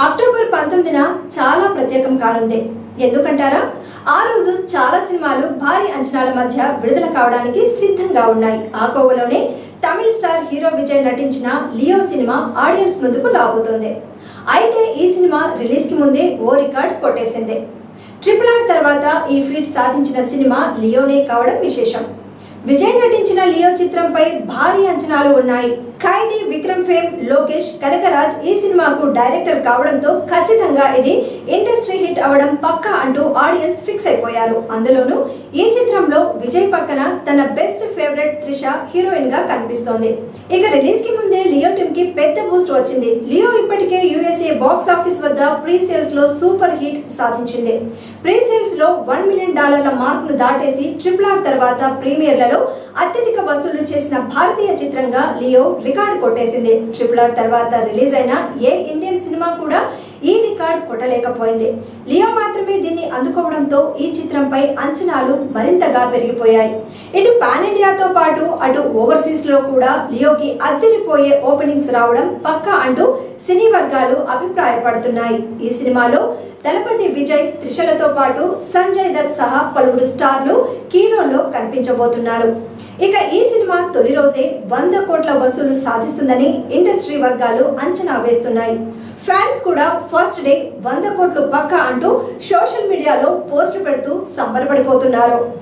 October పంతొమ్మిదిన చాలా ప్రత్యేకం కానుంది ఎందుకంటారా ఆ రోజు చాలా సినిమాలు భారీ అంచనాల మధ్య విడుదల కావడానికి సిద్ధంగా ఉన్నాయి ఆ కోవలోనే తమిళ స్టార్ హీరో విజయ్ నటించిన లియో సినిమా ఆడియన్స్ ముందుకు రాబోతోంది అయితే ఈ సినిమా రిలీజ్ కి ముందే ఓ రికార్డ్ కొట్టేసింది ట్రిపుల్ ఆర్ తర్వాత ఈ ఫీట్ సాధించిన సినిమా లియోనే కావడం విశేషం విజయ్ నటించిన లియో చిత్రంపై భారీ అంచనాలు ఉన్నాయి ఖైదీ విక్రమ్ ఫేమ్ లోకేష్ కనకరాజ్ ఈ సినిమాకు డైరెక్టర్ కావడంతో ఖచ్చితంగా ఇది ఇండస్ట్రీ హిట్ అవడం పక్కా అంటూ ఆడియన్స్ ఫిక్స్ అయిపోయారు అందులోనూ ఈ చిత్రంలో విజయ్ పక్కన తన బెస్ట్ ఫేవరెట్ త్రిష హీరోయిన్ గా కనిపిస్తోంది ఇక రిలీజ్ కి ముందే లియో టీమ్ కి పెద్ద బూస్ట్ వచ్చింది లియో ఇప్పటికే యుఎస్ఏ బాక్స్ ఆఫీస్ వద్ద ప్రీ సేల్స్ లో సూపర్ హిట్ సాధించింది ప్రీ సేల్స్ లో వన్ మిలియన్ డాలర్ల మార్కును దాటేసి ట్రిపుల్ ఆర్ తర్వాత ప్రీమియర్లలో అత్యధిక వసూళ్లు చేసిన భారతీయ చిత్రంగా లియో రికార్డు కొట్టేసింది ట్రిపుల్ ఆర్ తర్వాత రిలీజ్ అయిన ఏ ఇండియన్ సినిమా కూడా ఈ రికార్డ్ కొట్టలేకపోయింది లియో మాత్రమే దీన్ని అందుకోవడంతో ఈ చిత్రంపై అంచనాలు మరింతగా పెరిగిపోయాయి ఇటు పాన్ ఇండియాతో పాటు అటు ఓవర్సీస్ లో కూడా లియోకి అద్దరిపోయే ఓపెనింగ్స్ రావడం పక్కా అంటూ సినీ వర్గాలు అభిప్రాయపడుతున్నాయి ఈ సినిమాలో దళపతి విజయ్ త్రిషలతో పాటు సంజయ్ దత్ సహా పలువురు స్టార్లు కీరోల్లో కనిపించబోతున్నారు ఇక ఈ సినిమా తొలి రోజే వంద కోట్ల వసూలు సాధిస్తుందని ఇండస్ట్రీ వర్గాలు అంచనా వేస్తున్నాయి ఫ్యాన్స్ కూడా ఫస్ట్ డే వంద కోట్లు పక్కా అంటూ సోషల్ మీడియాలో పోస్టులు పెడుతూ సంబరపడిపోతున్నారు